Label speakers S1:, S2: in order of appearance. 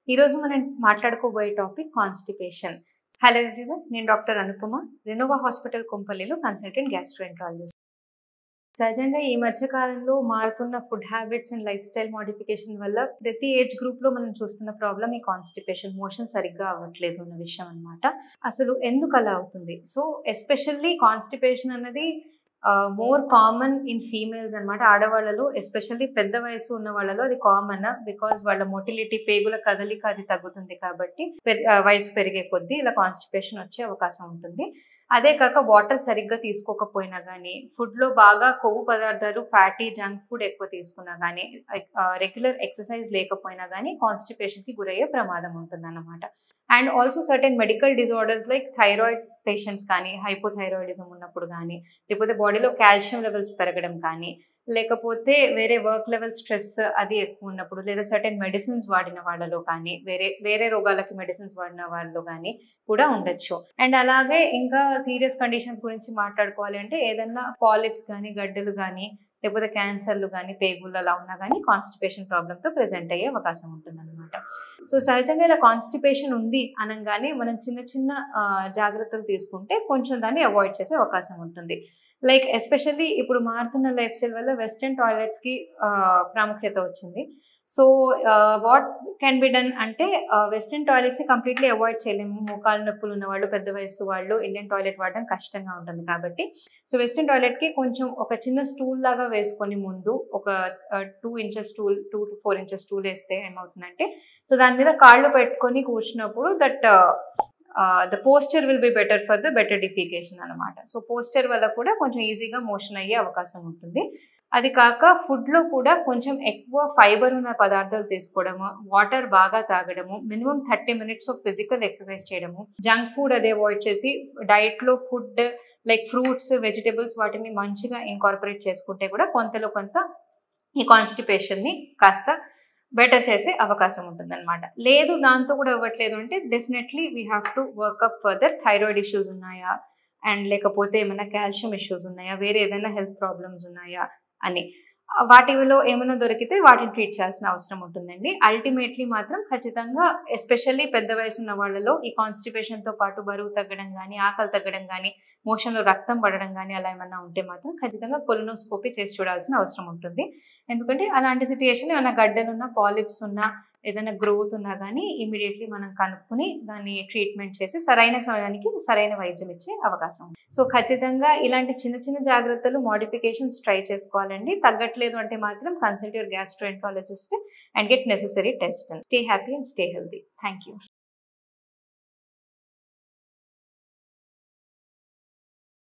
S1: ఈరోజు మనం మాట్లాడుకోబోయే టాపిక్ కాన్స్టిపేషన్ హలో ఎవ్రీవన్ నేను డాక్టర్ అనుపమ రెనోవా హాస్పిటల్ కుంపల్లిలో కన్సల్టెంట్ గ్యాస్ట్రోఎంట్రాలజిస్ట్ సహజంగా ఈ మధ్య కాలంలో మారుతున్న food habits and life style modification వల్ల ప్రతి ఏజ్ గ్రూప్ లో మనం చూస్తున్న ప్రాబ్లం ఈ కాన్స్టిపేషన్ మోషన్ సరిగ్గా అవ్వట్లేదు అన్న విషయం అనమాట అసలు ఎందుకు అలా అవుతుంది సో ఎస్పెషల్లీ కాన్స్టిపేషన్ అన్నది మోర్ కామన్ ఇన్ ఫీమేల్స్ అనమాట ఆడవాళ్ళలో ఎస్పెషల్లీ పెద్ద వయసు ఉన్న వాళ్ళలో అది కామన్ బికాస్ వాళ్ళ మొటిలిటీ పేగుల కదలిక అది తగ్గుతుంది కాబట్టి వయసు పెరిగే కొద్దీ ఇలా కాన్స్టిపేషన్ వచ్చే అవకాశం ఉంటుంది అదే కాక వాటర్ సరిగ్గా తీసుకోకపోయినా కానీ ఫుడ్లో బాగా కొవ్వు పదార్థాలు ఫ్యాటీ జంక్ ఫుడ్ ఎక్కువ తీసుకున్నా కానీ రెగ్యులర్ ఎక్సర్సైజ్ లేకపోయినా కానీ కాన్స్టిపేషన్కి గురయ్యే ప్రమాదం ఉంటుంది అన్నమాట and also certain medical disorders like thyroid patients కానీ హైపోథైరాయిడిజం ఉన్నప్పుడు కానీ లేకపోతే బాడీలో కాల్షియం లెవెల్స్ పెరగడం కానీ లేకపోతే వేరే వర్క్ లెవెల్ స్ట్రెస్ అది ఎక్కువ ఉన్నప్పుడు లేదా సర్టెన్ మెడిసిన్స్ వాడిన వాళ్ళలో కానీ వేరే వేరే రోగాలకి మెడిసిన్స్ వాడిన వాళ్ళలో కానీ కూడా ఉండొచ్చు అండ్ అలాగే ఇంకా సీరియస్ కండిషన్స్ గురించి మాట్లాడుకోవాలి అంటే ఏదన్నా పాలిప్స్ కానీ గడ్డలు కానీ లేకపోతే క్యాన్సర్లు కానీ పేగులు అలా ఉన్నా కానీ కాన్స్టిపేషన్ ప్రాబ్లంతో ప్రెజెంట్ అయ్యే అవకాశం ఉంటుంది అనమాట సో సహజంగా ఇలా కాన్స్టిపేషన్ ఉంది అనగానే మనం చిన్న చిన్న జాగ్రత్తలు తీసుకుంటే కొంచెం దాన్ని అవాయిడ్ చేసే అవకాశం ఉంటుంది లైక్ ఎస్పెషల్లీ ఇప్పుడు మారుతున్న లైఫ్ స్టైల్ వల్ల వెస్ట్రన్ టాయిలెట్స్కి ప్రాముఖ్యత వచ్చింది so what can be done అంటే వెస్ట్రన్ టాయిలెట్స్ కంప్లీట్లీ అవాయిడ్ చేయలేము మోకాలు నొప్పులు ఉన్న వాళ్ళు పెద్ద వయసు వాళ్ళు ఇండియన్ టాయిలెట్ వాడడం కష్టంగా ఉంటుంది కాబట్టి సో వెస్ట్రన్ టాయిలెట్కి కొంచెం ఒక చిన్న స్టూల్ లాగా వేసుకొని ముందు ఒక two inches stool two to four inches stool వేస్తే ఏమవుతుందంటే సో దాని మీద కాళ్ళు పెట్టుకొని కూర్చున్నప్పుడు that the posture will be better for the better defecation అనమాట సో పోస్టర్ వల్ల కూడా కొంచెం ఈజీగా మోషన్ అయ్యే అవకాశం ఉంటుంది అది కాక ఫుడ్లో కూడా కొంచెం ఎక్కువ ఫైబర్ ఉన్న పదార్థాలు తీసుకోవడము వాటర్ బాగా తాగడము minimum thirty minutes of physical exercise చేయడము జంక్ ఫుడ్ అది అవాయిడ్ చేసి డైట్లో ఫుడ్ లైక్ ఫ్రూట్స్ వెజిటేబుల్స్ వాటిని మంచిగా ఇన్కార్పొరేట్ చేసుకుంటే కూడా కొంతలో కొంత ఈ కాన్స్టిపేషన్ని కాస్త బెటర్ చేసే అవకాశం ఉంటుందన్నమాట లేదు దాంతో కూడా ఇవ్వట్లేదు అంటే definitely we have to work up further thyroid issues ఉన్నాయా అండ్ లేకపోతే ఏమైనా కాల్షియం ఇష్యూస్ ఉన్నాయా వేరే ఏదైనా హెల్త్ ప్రాబ్లమ్స్ ఉన్నాయా అని వాటిలో ఏమైనా దొరికితే వాటిని ట్రీట్ చేయాల్సిన అవసరం ఉంటుందండి అల్టిమేట్లీ మాత్రం ఖచ్చితంగా ఎస్పెషల్లీ పెద్ద వయసు ఉన్న వాళ్ళలో ఈ కాన్స్టిపేషన్తో పాటు బరువు తగ్గడం కానీ ఆకలి తగ్గడం కానీ మోషన్లో రక్తం పడడం కానీ అలా ఏమన్నా ఉంటే మాత్రం ఖచ్చితంగా కొలినోస్కోపీ చేసి చూడాల్సిన అవసరం ఉంటుంది ఎందుకంటే అలాంటి సిచ్యుయేషన్ ఏమైనా గడ్డలున్నా పాలిప్స్ ఉన్నా ఏదైనా గ్రోత్ ఉన్నా కానీ ఇమీడియట్లీ మనం కనుక్కొని దాన్ని ట్రీట్మెంట్ చేసి సరైన సమయానికి సరైన వైద్యం ఇచ్చే అవకాశం ఉంది సో ఖచ్చితంగా ఇలాంటి చిన్న చిన్న జాగ్రత్తలు మోడిఫికేషన్స్ ట్రై చేసుకోవాలండి తగ్గట్లేదు అంటే మాత్రం consult your gastroenterologist and get necessary test stay happy and stay healthy thank you